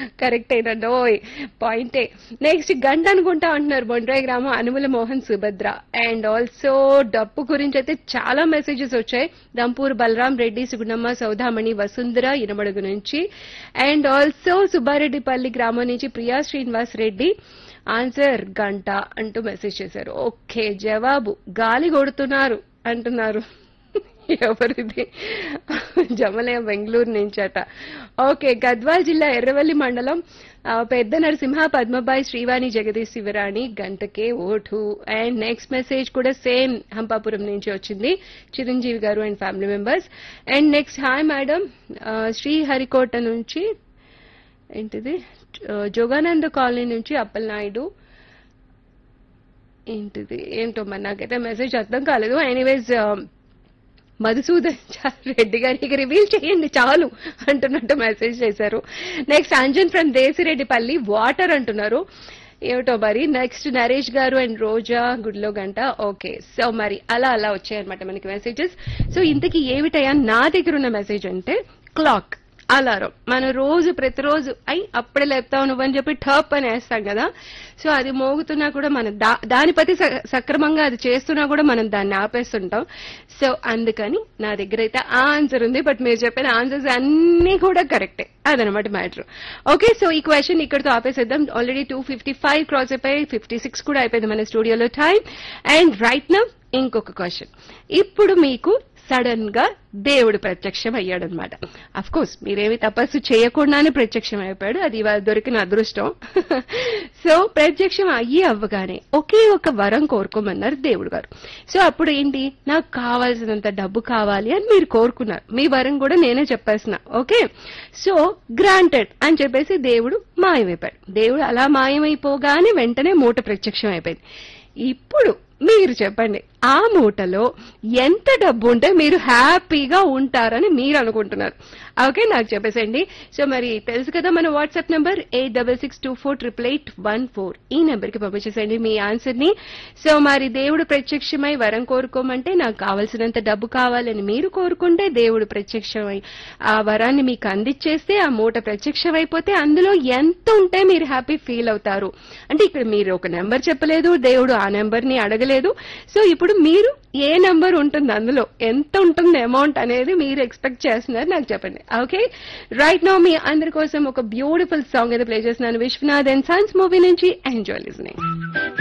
correct అయినోయ్ పాయింటే next గంట అనుకుంటా అంటున్నారు బొండ్రాయి గ్రామం అనుముల మోహన్ సుభద్ర అండ్ ఆల్సో డప్పు గురించి అయితే చాలా మెసేజెస్ వచ్చాయి దంపూర్ బలరాం రెడ్డి సుగుణమ్మ సౌదామణి వసుంధర ఇనమడుగు నుంచి అండ్ ఆల్సో సుబ్బారెడ్డిపల్లి గ్రామం నుంచి ప్రియా శ్రీనివాస్ రెడ్డి ఆన్సర్ గంట అంటూ మెసేజ్ చేశారు ఓకే జవాబు గాలి కొడుతున్నారు అంటున్నారు ఎవరిది జమలయ బెంగళూరు నుంచి అట ఓకే గద్వాల్ జిల్లా ఎర్రవల్లి మండలం ఆ, పెద్ద నరసింహ పద్మబాయి శ్రీవాణి జగదీష్ శివరాణి గంటకే ఓటు అండ్ నెక్స్ట్ మెసేజ్ కూడా సేమ్ హంపాపురం నుంచి వచ్చింది Chiranjeevi garu and family members and next hi madam Sriharikota నుంచి ఏంటిది ఆ, జోగానంద కాలనీ నుంచి అప్పలనాయుడు ఏంటిది ఏంటో మరి నాకైతే మెసేజ్ అర్థం కాలేదు ఎనీవేస్ మధుసూదన్ చా- రెడ్డి గారికి రివీల్ చేయండి చాలు అంటున్నట్టు మెసేజ్ చేశారు next Anjan from Desireddipalli water అంటున్నారు ఏమిటో మరి నెక్స్ట్ నరేష్ గారు అండ్ రోజా గుడిలో గంట ఓకే సో మరి అలా అలా వచ్చాయన్నమాట మనకి మెసేజెస్ సో ఇంతకీ ఏమిటయ్యా నా దగ్గర ఉన్న మెసేజ్ అంటే క్లాక్ అలారం మనం రోజు ప్రతిరోజు అయి అప్పుడే లేపుతావు నువ్వని చెప్పి టప్ అని వేస్తాం కదా సో అది మోగుతున్నా కూడా మనం దా- దాని పతి స- సక్రమంగా అది చేస్తున్నా కూడా మనం దాన్ని ఆపేస్తుంటాం సో అందుకని నా దగ్గర అయితే ఆ ఆన్సర్ ఉంది బట్ మీరు చెప్పిన ఆన్సర్స్ అన్ని కూడా కరెక్టే అదనమాట మ్యాటర్ ఓకే సో ఈ క్వశ్చన్ ఇక్కడితో ఆపేసేద్దాం already two fifty five cross అయిపోయి ఫిఫ్టీ సిక్స్ కూడా అయిపోయింది మన స్టూడియోలో టైం అండ్ రైట్ నా ఇంకొక క్వశ్చన్ ఇప్పుడు మీకు సడన్ గా దేవుడు ప్రత్యక్షం అయ్యాడనమాట అఫ్ కోర్స్ మీరేమి తపస్సు చేయకుండానే ప్రత్యక్షం అయిపోయాడు అది ఇవాళ దొరికిన అదృష్టం సో ప్రత్యక్షం అయ్యి అవ్వగానే ఒకే ఒక వరం కోరుకోమన్నారు దేవుడు గారు సో అప్పుడు ఏంటి నాకు కావాల్సినంత డబ్బు కావాలి అని మీరు కోరుకున్నారు మీ వరం కూడా నేనే చెప్పేసిన ఓకే సో గ్రాంటెడ్ అని చెప్పేసి దేవుడు మాయమైపోయాడు దేవుడు అలా మాయమైపోగానే వెంటనే మూట ప్రత్యక్షం అయిపోయింది ఇప్పుడు మీరు చెప్పండి ఆ మూటలో ఎంత డబ్బు ఉంటే మీరు హ్యాపీగా ఉంటారని మీరు అనుకుంటున్నారు ఓకే నాకు చెప్పేసండి సో మరి తెలుసు కదా మన WhatsApp number eight double six two four triple eight one four ఈ నెంబర్ కి పంపించేసండి మీ ఆన్సర్ ని సో మరి దేవుడు ప్రత్యక్షమై వరం కోరుకోమంటే నాకు కావలసినంత డబ్బు కావాలని మీరు కోరుకుంటే దేవుడు ప్రత్యక్షమై ఆ వరాన్ని మీకు అందించేస్తే ఆ మూట ప్రత్యక్షమైపోతే అందులో ఎంత ఉంటే మీరు హ్యాపీ ఫీల్ అవుతారు అంటే ఇక్కడ మీరు ఒక నెంబర్ చెప్పలేదు దేవుడు ఆ నెంబర్ ని అడగలేదు సో ఇప్పుడు మీరు ఏ నెంబర్ ఉంటుంది అందులో ఎంత ఉంటుంది అమౌంట్ అనేది మీరు ఎక్స్పెక్ట్ చేస్తున్నారు నాకు చెప్పండి ఓకే రైట్ నో మీ అందరి కోసం ఒక బ్యూటిఫుల్ సాంగ్ అయితే ప్లే చేస్తున్నాను విశ్వనాథ్ అండ్ సన్స్ మూవీ నుంచి ఎంజాయ్ లిజనింగ్